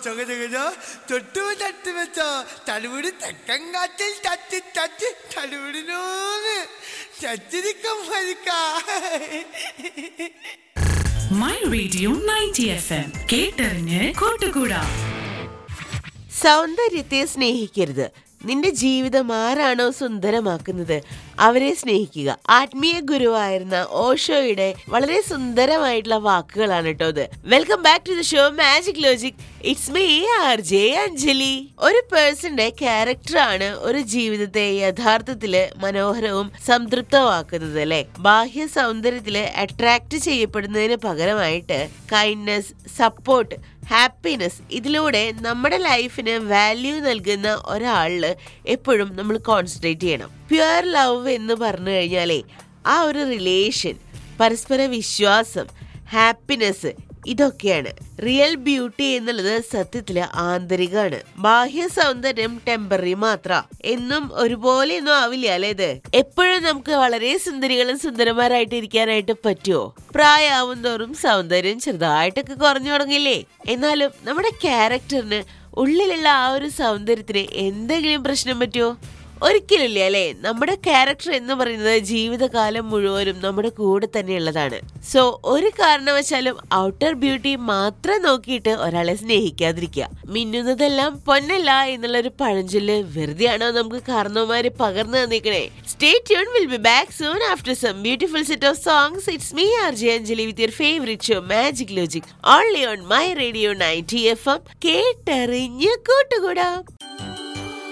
ചക ചക തൊട്ടു തട്ട് വെച്ചോ തലമുടി തെക്കൻ കാറ്റിൽ തട്ടി തട്ടി തലമുടിനോന്ന് ചച്ചിരിക്കം ഫലിക്ക my radio ninety F M കേട്ടറിഞ്ഞ് കൂട്ടുകൂടാ സൗന്ദര്യത്തെ സ്നേഹിക്കരുത് നിന്റെ ജീവിതം ആരാണോ സുന്ദരമാക്കുന്നത് അവരെ സ്നേഹിക്കുക ആത്മീയ ഗുരുവായിരുന്ന ഓഷോയുടെ വളരെ സുന്ദരമായിട്ടുള്ള വാക്കുകളാണ് കേട്ടോ ഇത് welcome back to the show magic logic it's me R J Anjali ഒരു പേഴ്സന്റെ ക്യാരക്ടറാണ് ഒരു ജീവിതത്തെ യഥാർത്ഥത്തില് മനോഹരവും സംതൃപ്തമാക്കുന്നത് അല്ലെ ബാഹ്യ സൗന്ദര്യത്തില് അട്രാക്ട് ചെയ്യപ്പെടുന്നതിന് പകരമായിട്ട് കൈൻഡ്നസ് സപ്പോർട്ട് ഹാപ്പിനെസ് ഇതിലൂടെ നമ്മുടെ ലൈഫിന് വാല്യൂ നൽകുന്ന ഒരാളിൽ എപ്പോഴും നമ്മൾ കോൺസെൻട്രേറ്റ് ചെയ്യണം പ്യുവർ ലവ് എന്ന് പറഞ്ഞു കഴിഞ്ഞാലേ ആ ഒരു റിലേഷൻ പരസ്പര വിശ്വാസം ഹാപ്പിനെസ് ഇതൊക്കെയാണ് റിയൽ ബ്യൂട്ടി എന്നുള്ളത് സത്യത്തില് ആന്തരികമാണ് ബാഹ്യ സൗന്ദര്യം ടെമ്പററി മാത്ര എന്നും ഒരുപോലെയൊന്നും ആവില്ല അല്ലേ ഇത് എപ്പോഴും നമുക്ക് വളരെ സുന്ദരികളും സുന്ദരന്മാരായിട്ട് ഇരിക്കാനായിട്ട് പറ്റുമോ പ്രായമാവും തോറും സൗന്ദര്യം ചെറുതായിട്ടൊക്കെ കുറഞ്ഞു തുടങ്ങില്ലേ എന്നാലും നമ്മുടെ ക്യാരക്ടറിന് ഉള്ളിലുള്ള ആ ഒരു സൗന്ദര്യത്തിന് എന്തെങ്കിലും പ്രശ്നം പറ്റുമോ ഒരിക്കലില്ല അല്ലേ നമ്മുടെ ക്യാരക്ടർ എന്ന് പറയുന്നത് ജീവിതകാലം മുഴുവനും നമ്മുടെ കൂടെ തന്നെയുള്ളതാണ് സോ ഒരു കാരണവശാലും ഔട്ടർ ബ്യൂട്ടി മാത്രം നോക്കിയിട്ട് ഒരാളെ സ്നേഹിക്കാതിരിക്കുക മിന്നുന്നതെല്ലാം പൊന്നല്ല എന്നുള്ള ഒരു പഴഞ്ചൊല്ല് വെറുതെയാണോ നമുക്ക് കാരണവന്മാര് പകർന്നു തന്നിക്കണേ stay tune will be back soon after some beautiful set of songs it's me R J Anjali with your favourite show magic logic only on my radio ninety F M കേട്ടറിഞ്ഞ് കൂട്ടുകൂടാം